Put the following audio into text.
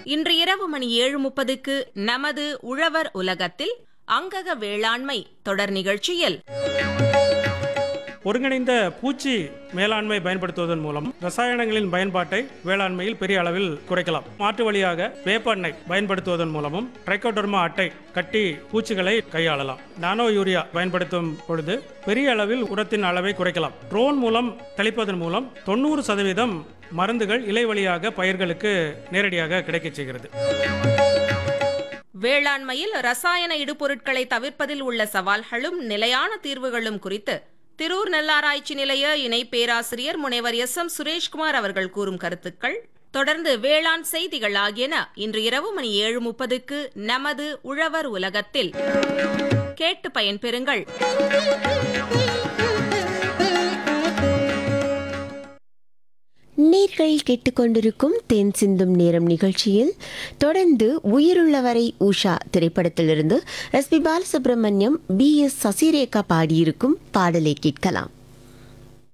இன்று இரவு மணி ஏழு முப்பதுக்கு நமது உழவர் உலகத்தில் அங்கக வேளாண்மை தொடர் நிகழ்ச்சியில் ஒருங்கிணைந்த பூச்சி மேலாண்மை பயன்படுத்துவதன் மூலம் ரசாயனங்களின் பயன்பாட்டை வேளாண்மையில் பெரிய அளவில் குறைக்கலாம் மாற்று வழியாக வேப்பெண்ணை பயன்படுத்துவதன் மூலமும் ட்ரைகோடர்மா அட்டை கட்டி பூச்சிகளை கையாளலாம் நானோ யூரியா பயன்படுத்தும் பொழுது பெரிய அளவில் உரத்தின் அளவை குறைக்கலாம் ட்ரோன் மூலம் தெளிப்பதன் மூலம் தொண்ணூறு சதவீதம் மருந்துகள் இலை வழியாக பயிர்களுக்கு நேரடியாக கிடைக்கச் செய்கிறது வேளாண்மையில் ரசாயன இடுபொருட்களை தவிர்ப்பதில் உள்ள சவால்களும் நிலையான தீர்வுகளும் குறித்து திரூர் நெல்லாராய்ச்சி நிலைய இணை பேராசிரியர் முனைவர் எஸ் எம் சுரேஷ்குமார் அவர்கள் கூறும் கருத்துக்கள் தொடர்ந்து வேளாண் செய்திகள் ஆகியன இன்று இரவு மணி ஏழு முப்பதுக்கு நமது உழவர் உலகத்தில் கேட்டு பயன்பெறுங்கள் நீர்கள் கேட்டுக்கொண்டிருக்கும் தேன் சிந்தும் நேரம் நிகழ்ச்சியில் தொடர்ந்து உயிருள்ளவரை உஷா திரைப்படத்திலிருந்து S P Balasubrahmanyam P S Sasirekha பாடியிருக்கும் பாடலை கேட்கலாம்